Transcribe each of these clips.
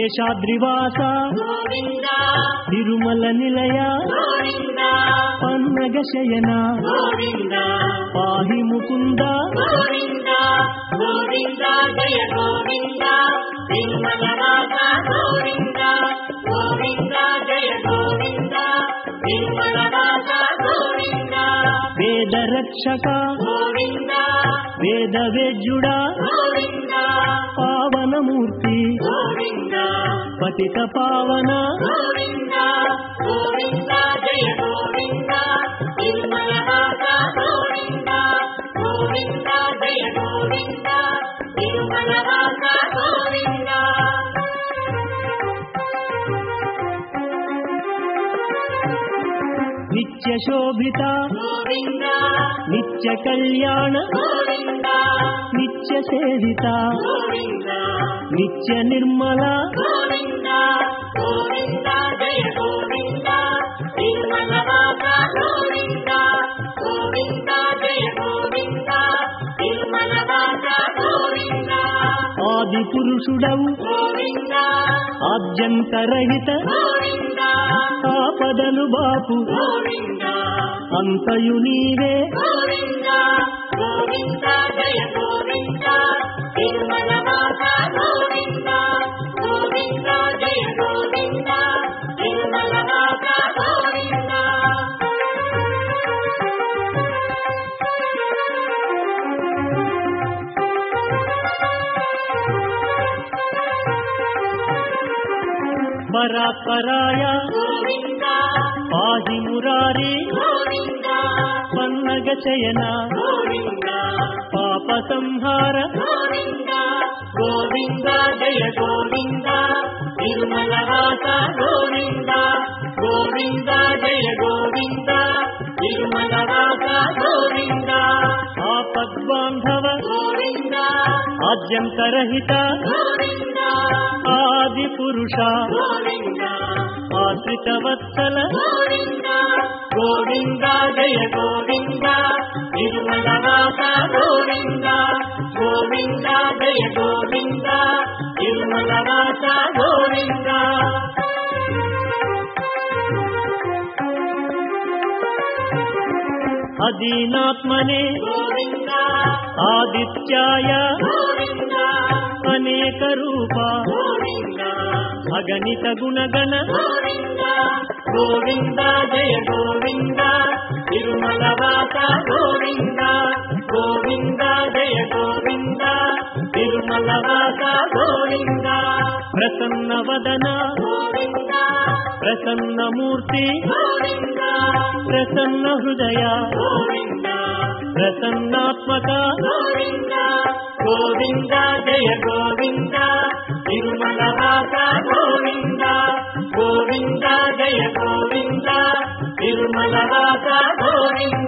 శేషాద్రివాస గోవింద తిరుమల నిలయ గోవింద పన్నగ శయన గోవింద పాహి ముకుంద గోవింద గోవింద జయ గోవింద తిరుమల రాజ గోవింద గోవింద జయ గోవింద తిరుమల రాజ గోవింద వేద రక్షక గోవింద వేద వేద్యుడా గోవింద పావనమూర్తి గోవింద పతిత పావన గోవింద గోవింద జయ గోవింద తిరుమల రాజ గోవింద గోవింద జయ గోవింద తిరుమల రాజ గోవింద నిత్య శోభిత గోవింద నిత్య కళ్యాణ గోవింద నిత్య సేవిత గోవింద నిత్య నిర్మల గోవింద గోవింద జయ గోవింద తిరుమల రాజ గోవింద గోవింద జయ గోవింద తిరుమల రాజ గోవింద ఆది పురుషుడవు గోవింద ఆద్యంతరహిత గోవింద ఆపదలు బాపు గోవింద అంతయు నీవే గోవింద గోవింద జయ గోవింద తిరుమల రాజ గోవింద గోవింద జయ గోవింద తిరుమల రాజ గోవింద పరాత్పరాయ గోవింద పాహి మురారి గోవింద పన్నగ శయన గోవింద పాప సంహార గోవింద గోవింద జయ గోవింద తిరుమల రాజ గోవింద గోవింద జయ గోవింద తిరుమల రాజ గోవింద ఆపద్బాంధవ గోవింద ఆద్యంతరహిత గోవింద ఆది పురుష గోవింద ఆశ్రిత వత్సల గోవింద గోవింద జయ గోవింద తిరుమల రాజ గోవింద గోవింద జయ గోవింద తిరుమల రాజ గోవింద అదీనాత్మనే గోవింద ఆదిత్యాయ గోవింద అనేక రూప గోవింద అగణిత గుణగణ గోవింద గోవింద జయ గోవింద తిరుమల రాజ గోవింద గోవింద జయ గోవింద తిరుమల రాజ గోవింద ప్రసన్న వదన గోవింద ప్రసన్న మూర్తి గోవింద ప్రసన్న హృదయ గోవింద ప్రసన్నాత్మక గోవింద గోవింద జయ గోవింద తిరుమల రాజ గోవింద గోవింద జయ గోవింద తిరుమల రాజ గోవింద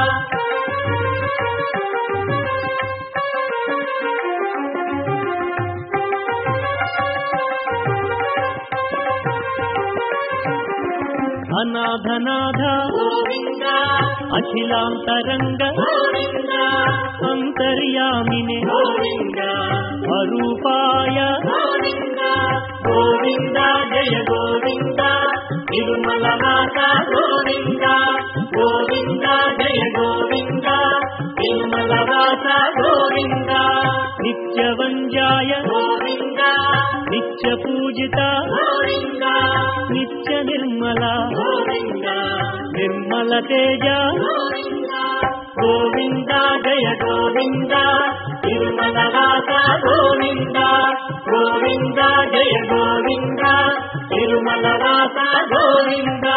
అనాథనాథ గోవింద అఖిలాంతరంగ గోవింద అంతర్యామినే గోవింద అరూపాయ గోవింద గోవింద జయ గోవింద తిరుమల రాజ గోవింద గోవింద జయ గోవింద తిరుమల రాజ గోవింద నిత్య వంజాయ గోవింద నిత్య పూజిత గోవింద నిత్య నిర్మల గోవింద నిర్మల తేజ గోవింద గోవింద జయ గోవింద తిరుమల రాజ గోవింద గోవింద జయ గోవింద తిరుమల రాజ గోవింద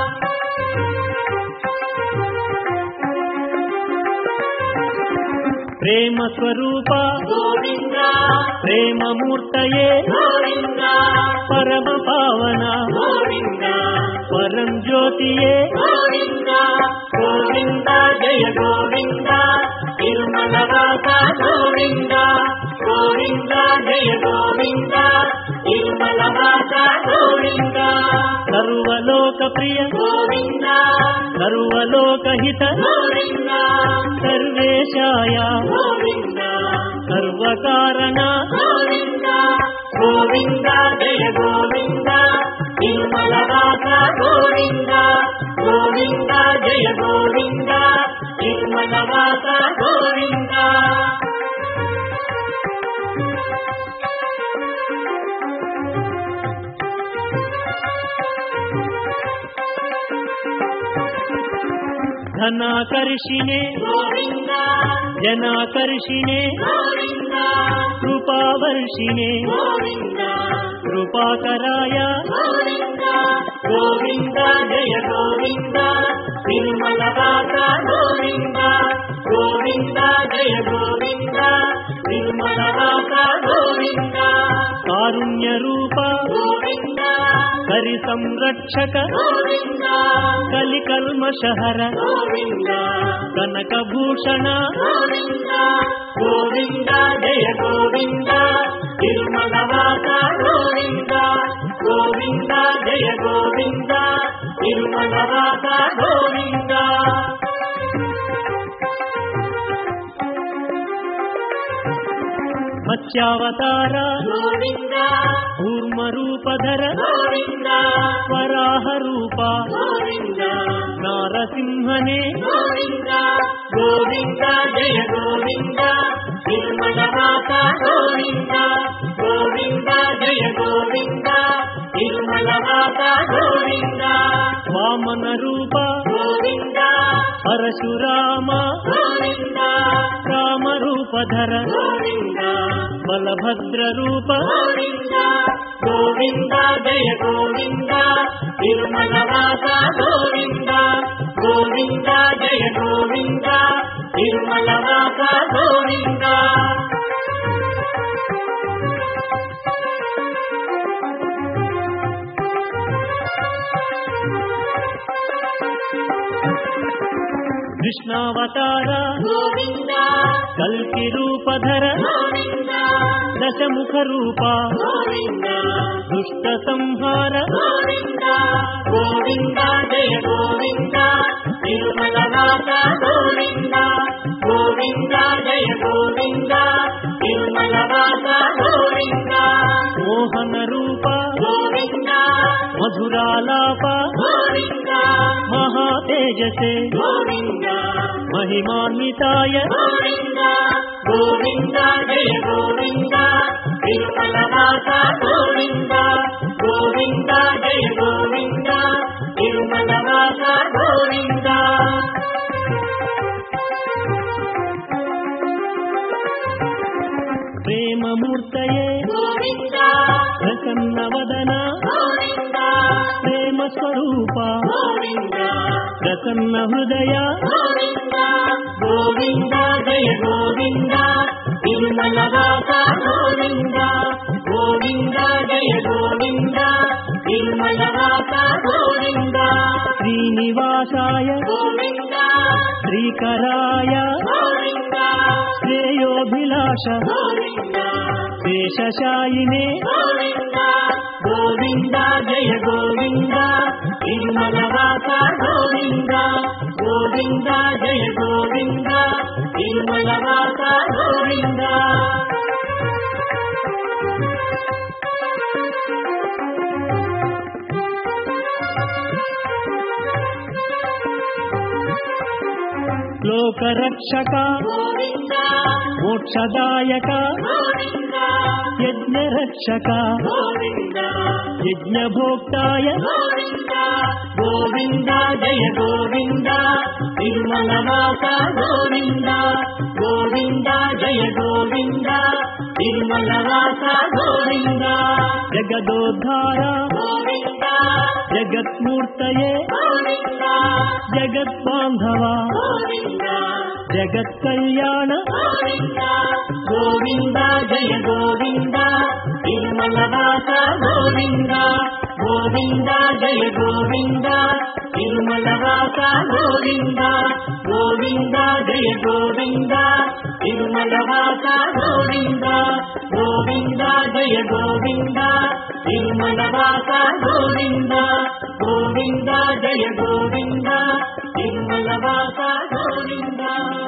ప్రేమ స్వరూప గోవింద ప్రేమ మూర్తయే గోవింద పరమ పావన గోవింద పరం జ్యోతియే గోవింద గోవింద జయ గోవింద తిరుమల రాజ గోవింద గోవింద జయ గోవింద తిరుమల రాజ గోవింద సర్వలోక ప్రియ గోవింద సర్వలోకహిత గోవింద సర్వేశాయ గోవింద సర్వకారణ గోవింద గోవింద జయ గోవింద తిరుమల వాస గోవింద గోవింద జయ గోవింద తిరుమల వాస గోవింద ధనాకర్షిణే గోవింద జనాకర్షిణే గోవింద కృపావర్షిణే గోవింద కృపాకరాయ గోవింద గోవింద జయ గోవింద తిరుమల వాస గోవింద గోవింద జయ గోవింద తిరుమల వాస గోవింద కారుణ్య రూప గోవింద కరి సంరక్షక గోవింద కలి కల్మషహర గోవింద కనకభూషణ గోవింద గోవింద జయ గోవింద తిరుమల వాస గోవింద గోవింద జయ గోవింద తిరుమల వాస గోవింద మత్స్యావతార గోవింద కూర్మరూపధర గోవింద వరాహ రూప గోవింద నారసింహనే గోవింద గోవింద జయ గోవింద తిరుమల వాస గోవింద గోవింద జయ గోవింద తిరుమల వాస గోవింద వామన రూప గోవింద పరశురామ గోవింద రామరూపధర గోవింద బలభద్ర రూప గోవింద గోవింద జయ గోవింద తిరుమల వాస గోవింద గోవింద జయ గోవింద తిరుమల వాస గోవింద కృష్ణావతార గోవింద కల్కి రూపధర గోవింద దశముఖ రూప గోవింద దుష్ట సంహార గోవింద గోవింద జయ గోవింద తిరుమల వాస గోవింద గోవింద జయ గోవింద తిరుమల వాస గోవింద మోహన రూప గోవింద మధురాలాప గోవింద మహా తేజసే గోవింద మహిమాన్వితాయ గోవింద గోవింద జయ గోవింద తిరుమల వాస గోవింద గోవింద జయ గోవింద తిరుమల వాస గోవింద ప్రేమమూర్తయే గోవింద ప్రసన్న వదన గోవింద ప్రేమ స్వరూప గోవింద ప్రసన్న హృదయ గోవింద గోవింద జయ గోవింద తిరుమల వాస గోవింద గోవింద జయ గోవింద తిరుమల వాస గోవింద శ్రీనివాసాయ గోవింద శ్రీకరాయ గోవింద శ్రేయోభిలాష గోవింద శేషశాయినే గోవింద గోవింద జయ గోవింద తిరుమల వాస గోవింద గోవింద జయ గోవింద తిరుమల వాస గోవింద లోకరక్షక గోవింద మోక్షదాయక గోవింద యజ్ఞరక్షక గోవింద యజ్ఞభోక్తాయ గోవింద గోవింద జయ గోవింద తిరుమల వాస గోవింద గోవింద జయ గోవింద తిరుమల వాస గోవింద జగదోద్ధార గోవింద జగత్మూర్తయే గోవింద జగద్బాంధవ గోవింద జగత్కళ్యాణ గోవింద గోవింద జయ గోవింద తిరుమల వాస గోవింద గోవింద జయ గోవింద తిరుమల వాస గోవింద గోవింద జయ గోవింద తిరుమల వాస గోవింద గోవింద జయ గోవింద తిరుమల వాస గోవింద గోవింద జయ గోవింద తిరుమల వాస గోవింద